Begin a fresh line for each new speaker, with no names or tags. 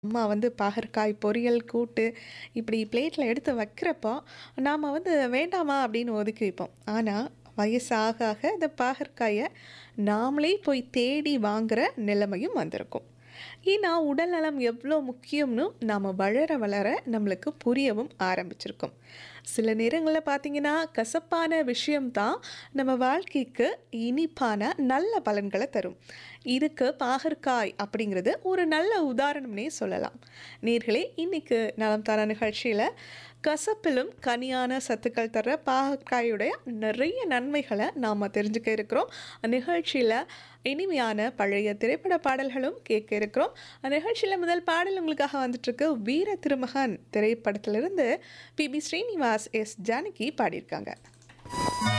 அம்மா வந்து பாகற்காய் பொரியல், கூட்டு இப்படி பிளேட்ல எடுத்து வைக்கிறப்போ, நாம வந்து வேண்டாமா அப்படின்னு ஒதுக்கி வைப்போம். ஆனா, வயசு ஆக ஆக இந்த பாகற்காய நாமளே போய் தேடி வாங்குற நிலைமையும் வந்திருக்கும். ஏன்னா, உடல்நலம் எவ்ளோ முக்கியம்னு நாம வளர வளர நம்மளுக்கு புரியவும் ஆரம்பிச்சிருக்கும். சில நேரங்கள்ல பார்த்தீங்கன்னா, கசப்பான விஷயம் தான் நம்ம வாழ்க்கைக்கு இனிப்பான நல்ல பலன்கள தரும். இதுக்கு பாகற்காய் அப்படிங்கிறது ஒரு நல்ல உதாரணம்னே சொல்லலாம். நேயர்களே, இன்னைக்கு நலம் தர நிகழ்ச்சியில கசப்பிலும் கனியான சத்துக்கள் தர பாகற்காயுடைய நிறைய நன்மைகள நாம தெரிஞ்சுக்க இருக்கிறோம். நிகழ்ச்சியில இனிமையான பழைய திரைப்பட பாடல்களும் கேட்க இருக்கிறோம். நிகழ்ச்சியில முதல் பாடல் உங்களுக்காக வந்துட்டுருக்கு. வீர திருமகன் திரைப்படத்திலிருந்து பி.பி. ஸ்ரீனிவாஸ், எஸ். ஜானகி பாடியிருக்காங்க.